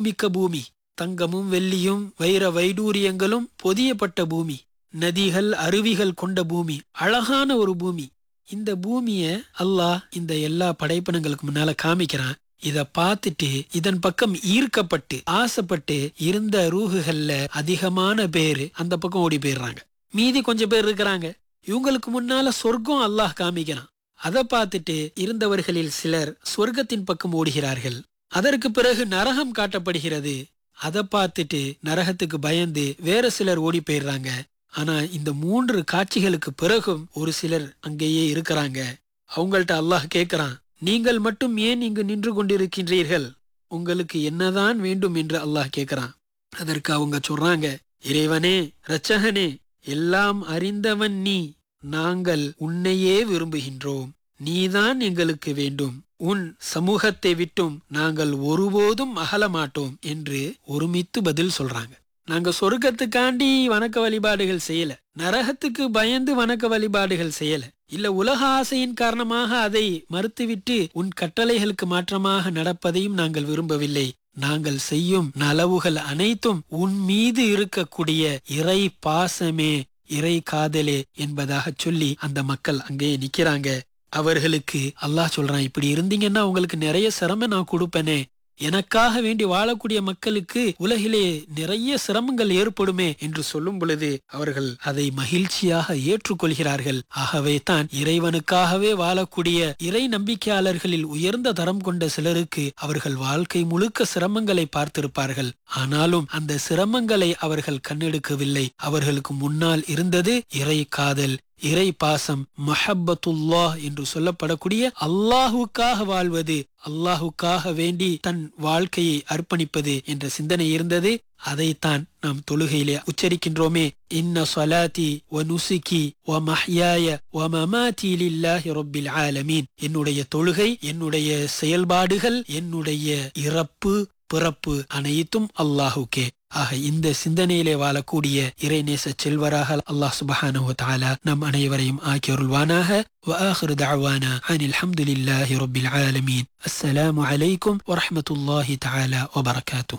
வளமிக்க பூமி தங்கமும் வெள்ளியும் வைர வைடூரியங்களும் பொதியப்பட்ட பூமி நதிகள் அருவிகள் கொண்ட பூமி அழகான ஒரு பூமி இந்த பூமிய அல்லாஹ் இந்த எல்லா படைப்பினங்களுக்கு முன்னால காமிக்கிறான் இத பார்த்துட்டு இதன் பக்கம் ஈர்க்கப்பட்டு ஆசைப்பட்டு இருந்த ரூகுகள்ல அதிகமான பேரு அந்த பக்கம் ஓடி போயிடுறாங்க மீதி கொஞ்சம் பேர் இருக்கிறாங்க இவங்களுக்கு முன்னால சொர்க்கம் அல்லாஹ் காமிக்கிறான் அதை பார்த்துட்டு இருந்தவர்களில் சிலர் சொர்க்கத்தின் பக்கம் ஓடுகிறார்கள் அதற்கு பிறகு நரகம் காட்டப்படுகிறது அதை பார்த்துட்டு நரகத்துக்கு பயந்து வேற சிலர் ஓடி போயிடுறாங்க ஆனா இந்த மூன்று காட்சிகளுக்கு பிறகும் ஒரு சிலர் அங்கேயே இருக்கிறாங்க அவங்கள்ட்ட அல்லாஹ் கேட்கிறான் நீங்கள் மட்டும் ஏன் இங்கு நின்று கொண்டிருக்கின்றீர்கள் உங்களுக்கு என்னதான் வேண்டும் என்று அல்லாஹ் கேட்கிறான் அதற்கு அவங்க சொல்றாங்க இறைவனே இரட்சகனே எல்லாம் அறிந்தவன் நீ நாங்கள் உன்னையே விரும்புகின்றோம் நீதான் எங்களுக்கு வேண்டும் உன் சமூகத்தை விட்டும் நாங்கள் ஒருபோதும் அகல மாட்டோம் என்று ஒருமித்து பதில் சொல்றாங்க நாங்க சொர்க்கத்துக்காண்டி வணக்க வழிபாடுகள் செய்யல நரகத்துக்கு பயந்து வணக்க வழிபாடுகள் செய்யல இல்ல உலக ஆசையின் காரணமாக அதை மறுத்துவிட்டு உன் கட்டளைகளுக்கு மாற்றமாக நடப்பதையும் நாங்கள் விரும்பவில்லை நாங்கள் செய்யும் நலவுகள் அனைத்தும் உன் மீது இருக்கக்கூடிய இறை பாசமே இறை காதலே என்பதாக சொல்லி அந்த மக்கள் அங்கே நிக்கிறாங்க அவர்களுக்கு அல்லாஹ் சொல்றான் இப்படி இருந்தீங்கன்னா உங்களுக்கு நிறைய சிரமம் நான் கொடுப்பேனே எனக்காக வேண்டி வாழக்கூடிய மக்களுக்கு உலகிலே நிறைய சிரமங்கள் ஏற்படுமே என்று சொல்லும் பொழுது அவர்கள் அதை மகிழ்ச்சியாக ஏற்றுக்கொள்கிறார்கள் ஆகவே தான் இறைவனுக்காகவே வாழக்கூடிய இறை நம்பிக்கையாளர்களில் உயர்ந்த தரம் கொண்ட சிலருக்கு அவர்கள் வாழ்க்கை முழுக்க சிரமங்களை பார்த்திருப்பார்கள் ஆனாலும் அந்த சிரமங்களை அவர்கள் கண்ணெடுக்கவில்லை அவர்களுக்கு முன்னால் இருந்தது இறை காதல் இறை பாசம் மஹப்பத்துல்லாஹ் என்று சொல்லப்படக்கூடிய அல்லாஹுக்காக வாழ்வது அல்லாஹுக்காக வேண்டி தன் வாழ்க்கையை அர்ப்பணிப்பது என்ற சிந்தனை இருந்தது அதைத்தான் நாம் தொழுகையிலே உச்சரிக்கின்றோமே இன்ன சொலாத்தி வ நுசுகி வ மஹ்யாய வ மமாத்தி லில்லாஹி ரப்பில் ஆலமீன் என்னுடைய தொழுகை என்னுடைய செயல்பாடுகள் என்னுடைய இறப்பு பிறப்பு அனைத்தும் அல்லாஹுக்கே ஆக இந்த சிந்தனையிலே வாழக்கூடிய இறைநேச செல்வராக அல்லாஹ் சுபஹானஹு தஆலா நம் அனைவரையும் ஆக்கி அருள்வானாக وآخر دعوانا عن الحمد لله رب العالمين السلام عليكم ورحمة الله تعالى وبركاته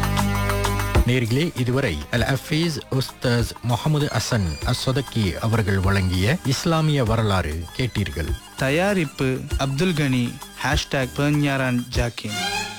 நேர்களே இதுவரை அல் அஃபீஸ் உஸ்தாஸ் முகமது அசன் அஸ்வதக்கி அவர்கள் வழங்கிய இஸ்லாமிய வரலாறு கேட்டீர்கள் தயாரிப்பு அப்துல் கனி ஹேஷ்டாக் பெர்ஞாரான் ஜாக்கின்